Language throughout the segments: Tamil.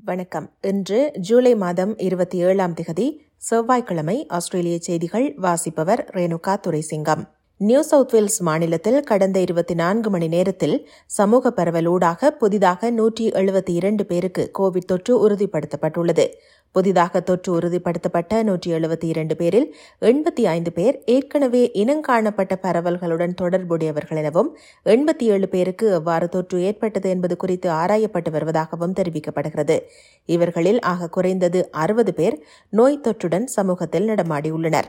வணக்கம் இன்று ஜூலை மாதம் இருபத்தி ஏழாம் திகதி செவ்வாய்க்கிழமை ஆஸ்திரேலிய செய்திகள் வாசிப்பவர் Renuka Duraisingam New South Wales மாநிலத்தில் கடந்த இருபத்தி நான்கு மணி நேரத்தில் சமூக பரவலூடாக புதிதாக நூற்றி எழுபத்தி இரண்டு பேருக்கு கோவிட் தொற்று உறுதிப்படுத்தப்பட்டுள்ளது புதிதாக தொற்று உறுதிப்படுத்தப்பட்ட நூற்றி எழுபத்தி இரண்டு பேரில் எண்பத்தி ஐந்து பேர் ஏற்கனவே இனங்காணப்பட்ட பரவல்களுடன் தொடர்புடையவர்கள் எனவும் எண்பத்தி ஏழு பேருக்கு எவ்வாறு தொற்று ஏற்பட்டது என்பது குறித்து ஆராயப்பட்டு வருவதாகவும் தெரிவிக்கப்படுகிறது இவர்களில் ஆக குறைந்தது அறுபது பேர் நோய் தொற்றுடன் சமூகத்தில் நடமாடியுள்ளனர்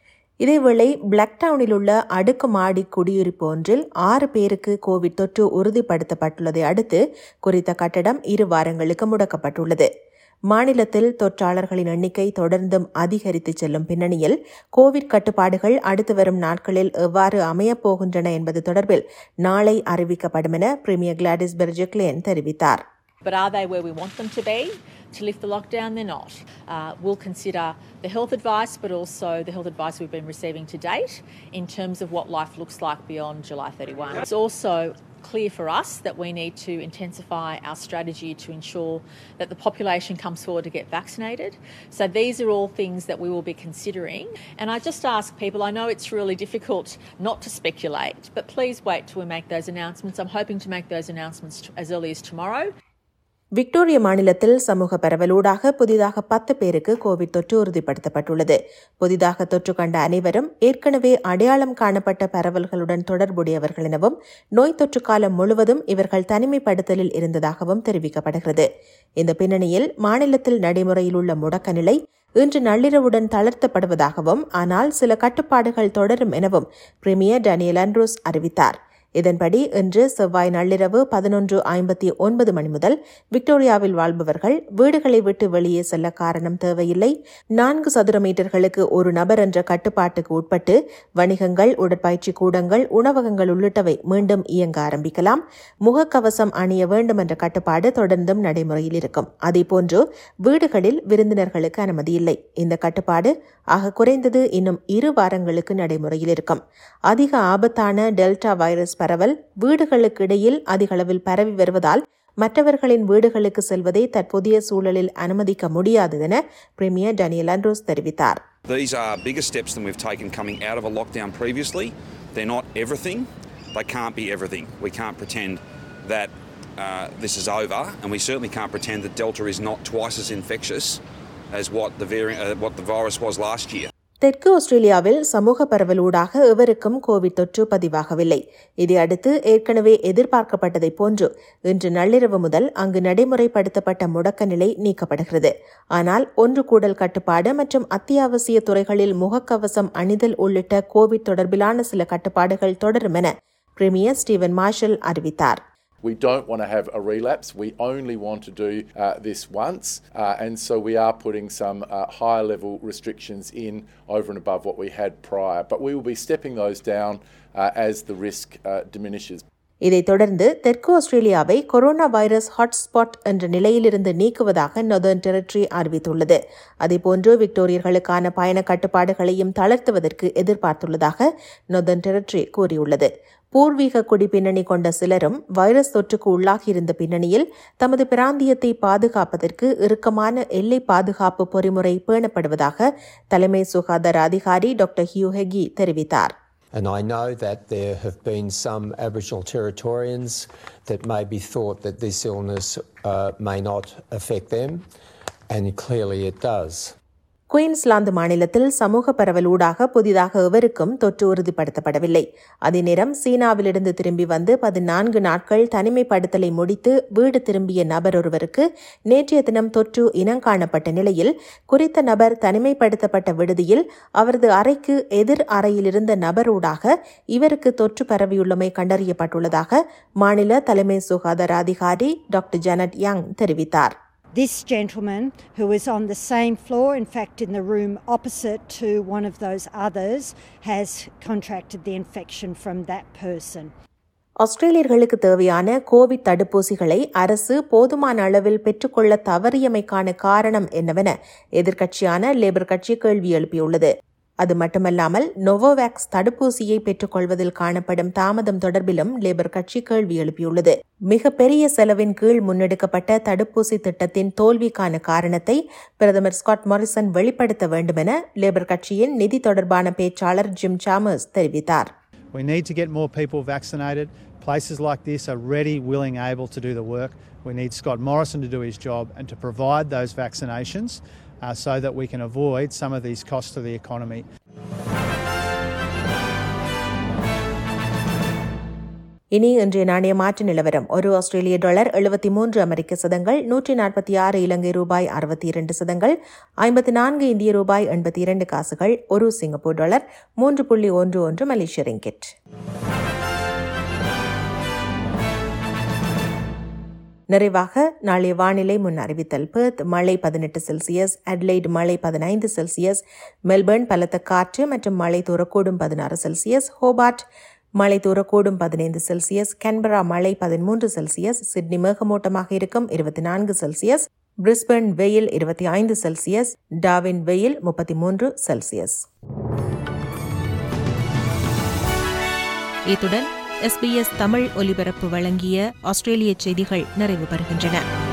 இதேவேளை பிளாக்டவுனில் உள்ள அடுக்குமாடி குடியிருப்பு ஒன்றில் ஆறு பேருக்கு கோவிட் தொற்று உறுதிப்படுத்தப்பட்டுள்ளதை அடுத்து குறித்த கட்டடம் இரு வாரங்களுக்கு முடக்கப்பட்டுள்ளது மாநிலத்தில் தொற்றாளர்களின் எண்ணிக்கை தொடர்ந்தும் அதிகரித்து செல்லும் பின்னணியில் கோவிட் கட்டுப்பாடுகள் அடுத்து வரும் நாட்களில் எவ்வாறு அமையப் போகின்றன என்பது தொடர்பில் நாளை அறிவிக்கப்படும் என பிரீமியர் கிளாடிஸ் பெர்ஜெக்லேன் தெரிவித்தார் But are they where we want them to be? To lift the lockdown, they're not. Uh, we'll consider the health advice, but also the health advice we've been receiving to date in terms of what life looks like beyond July 31. It's also clear for us that we need to intensify our strategy to ensure that the population comes forward to get vaccinated. So these are all things that we will be considering. And I just ask people, I know it's really difficult not to speculate, but please wait till we make those announcements. I'm hoping to make those announcements as early as tomorrow. விக்டோரிய மாநிலத்தில் சமூக பரவலூடாக புதிதாக பத்து பேருக்கு கோவிட் தொற்று உறுதிப்படுத்தப்பட்டுள்ளது புதிதாக தொற்று கண்ட அனைவரும் ஏற்கனவே அடையாளம் காணப்பட்ட பரவல்களுடன் தொடர்புடையவர்கள் எனவும் நோய் தொற்று காலம் முழுவதும் இவர்கள் தனிமைப்படுத்தலில் இருந்ததாகவும் தெரிவிக்கப்படுகிறது இந்த பின்னணியில் மாநிலத்தில் நடைமுறையில் உள்ள முடக்க நிலை இன்று நள்ளிரவுடன் தளர்த்தப்படுவதாகவும் ஆனால் சில கட்டுப்பாடுகள் தொடரும் எனவும் பிரிமியர் டேனியல் ஆண்ட்ரூஸ் அறிவித்தார் இதன்படி இன்று செவ்வாய் நள்ளிரவு பதினொன்று ஐம்பத்தி ஒன்பது மணி முதல் விக்டோரியாவில் வாழ்பவர்கள் வீடுகளை விட்டு வெளியே செல்ல காரணம் தேவையில்லை நான்கு சதுர மீட்டர்களுக்கு ஒரு நபர் என்ற கட்டுப்பாட்டுக்கு உட்பட்டு வணிகங்கள் உடற்பயிற்சி கூடங்கள் உணவகங்கள் உள்ளிட்டவை மீண்டும் இயங்க ஆரம்பிக்கலாம் முகக்கவசம் அணிய வேண்டும் என்ற கட்டுப்பாடு தொடர்ந்தும் நடைமுறையில் இருக்கும் அதேபோன்று வீடுகளில் விருந்தினர்களுக்கு அனுமதி இல்லை இந்த கட்டுப்பாடு ஆக குறைந்தது இன்னும் இரு வாரங்களுக்கு நடைமுறையில் இருக்கும் அதிக ஆபத்தான டெல்டா வைரஸ் பரவல் வீடுகளுக்கு இடையில் அதிக அளவில் பரவி வருவதால் மற்றவர்களின் வீடுகளுக்கு செல்வதை தற்போதைய சூழலில் அனுமதிக்க முடியாது என பிரீமியர் டேனியல் ஆண்ட்ரோஸ் தெரிவித்தார் These are bigger steps than we've taken coming out of a lockdown previously. They're not everything. They can't be everything. We can't pretend that uh, this is over, and we certainly can't pretend that Delta is not twice as infectious as what the, variant, uh, what the virus was last year. தெற்கு ஆஸ்திரேலியாவில் சமூக பரவலூடாக எவருக்கும் கோவிட் தொற்று பதிவாகவில்லை இதையடுத்து ஏற்கனவே எதிர்பார்க்கப்பட்டதைப் போன்று இன்று நள்ளிரவு முதல் அங்கு நடைமுறைப்படுத்தப்பட்ட முடக்க நிலை நீக்கப்படுகிறது ஆனால் ஒன்று கூடல் கட்டுப்பாடு மற்றும் அத்தியாவசிய துறைகளில் முகக்கவசம் அணிதல் உள்ளிட்ட கோவிட் தொடர்பிலான சில கட்டுப்பாடுகள் தொடரும் என பிரீமியர் ஸ்டீவன் மார்ஷல் அறிவித்தார் We don't want to have a relapse. We only want to do uh, this once. Uh, and so we are putting some uh, higher level restrictions in over and above what we had prior. But we will be stepping those down as the risk diminishes. இதைத் தொடர்ந்து தெற்கு ஆஸ்திரேலியாவை கொரோனா வைரஸ் ஹாட்ஸ்பாட் என்ற நிலையிலிருந்து நீக்குவதாக நொதர்ன் டெரிட்டரி அறிவித்துள்ளது அதேபோன்று விக்டோரியர்களுக்கான பயண கட்டுப்பாடுகளையும் தளர்த்துவதற்கு எதிர்பார்த்துள்ளதாக நொதர்ன் டெரிட்டரி கூறியுள்ளது பூர்வீக குடி பின்னணி கொண்ட சிலரும் வைரஸ் தொற்றுக்கு உள்ளாகியிருந்த பின்னணியில் தமது பிராந்தியத்தை பாதுகாப்பதற்கு இறுக்கமான எல்லை பாதுகாப்பு பொறிமுறை பேணப்படுவதாக தலைமை சுகாதார அதிகாரி டாக்டர் ஹியூ ஹெகி தெரிவித்தார் And I know that there have been some Aboriginal Territorians that may be thought that this illness uh, may not affect them, and clearly it does. Queensland மாநிலத்தில் சமூக பரவலூடாக புதிதாக எவருக்கும் தொற்று உறுதிப்படுத்தப்படவில்லை அதே நேரம் சீனாவிலிருந்து திரும்பி வந்து பதினான்கு நாட்கள் தனிமைப்படுத்தலை முடித்து வீடு திரும்பிய நபர் ஒருவருக்கு நேற்றைய தினம் தொற்று இனங்காணப்பட்ட நிலையில் குறித்த நபர் தனிமைப்படுத்தப்பட்ட விடுதியில் அவரது அறைக்கு எதிர் அறையில் இருந்த நபரூடாக இவருக்கு தொற்று பரவியுள்ளமை கண்டறியப்பட்டுள்ளதாக மாநில தலைமை சுகாதார அதிகாரி டாக்டர் ஜனட் யங் தெரிவித்தார் This gentleman, who was on the same floor, in fact, in the room opposite to one of those others, has contracted the infection from that person. ஆஸ்திரேலியர்களுக்கு தேவையான கோவிட் தடுப்பூசிகளை அரசு போதுமான அளவில் பெற்றுக்கொள்ள தவறியமைக்கான காரணம் என்னவென எதிர்க்கட்சியான லேபர் கட்சி கேள்வி எழுப்பியுள்ளது அது மட்டுமல்லாமல் நோவோவேக்ஸ் தடுப்பூசியை பெற்றுக்கொள்வதில் காணப்படும் தாமதம் தொடர்பிலும் லேபர் கட்சி கேள்வி எழுப்பியுள்ளது மிக பெரிய செலவின் கீழ் முன்னெடுக்கப்பட்ட தடுப்பூசி திட்டத்தின் தோல்விக்கான காரணத்தை பிரதமர் ஸ்காட் மாரிசன் வெளிப்படுத்த வேண்டுமென லேபர் கட்சியின் நிதி தொடர்பான பேச்சாளர் ஜிம் சாமர்ஸ் தெரிவித்தார் We need to get more people vaccinated. Places like this are ready, willing, able to do the work. We need Scott Morrison to do his job and to provide those vaccinations uh, so that we can avoid some of these costs to the economy. இனி இன்றைய நாணய மாற்று நிலவரம் ஒரு ஆஸ்திரேலிய டாலர் எழுபத்தி மூன்று அமெரிக்க சதங்கள் நூற்றி நாற்பத்தி ஆறு இலங்கை ரூபாய் அறுபத்தி இரண்டு சதங்கள் ஐம்பத்தி நான்கு இந்திய ரூபாய் எண்பத்தி இரண்டு காசுகள் ஒரு சிங்கப்பூர் டாலர் மூன்று புள்ளி ஒன்று ஒன்று மலேசிய ரிங்கெட் நிறைவாக நாளைய வானிலை முன் அறிவித்தல் பெர்த் மழை பதினெட்டு செல்சியஸ் அட்லைட் மழை பதினைந்து செல்சியஸ் மெல்பர்ன் பலத்த காற்று மற்றும் மழை தூரக்கூடும் பதினாறு செல்சியஸ் ஹோபார்ட் மழை தூரக்கூடும் பதினைந்து செல்சியஸ் கேன்பரா மழை பதிமூன்று செல்சியஸ் சிட்னி மேகமூட்டமாக இருக்கும் இருபத்தி நான்கு செல்சியஸ் பிரிஸ்பர்ன் வெயில் இருபத்தி ஐந்து செல்சியஸ் டாவின் வெயில் முப்பத்தி மூன்று செல்சியஸ் இத்துடன் எஸ்பிஎஸ் தமிழ் ஒலிபரப்பு வழங்கிய ஆஸ்திரேலிய செய்திகள் நிறைவு பெறுகின்றன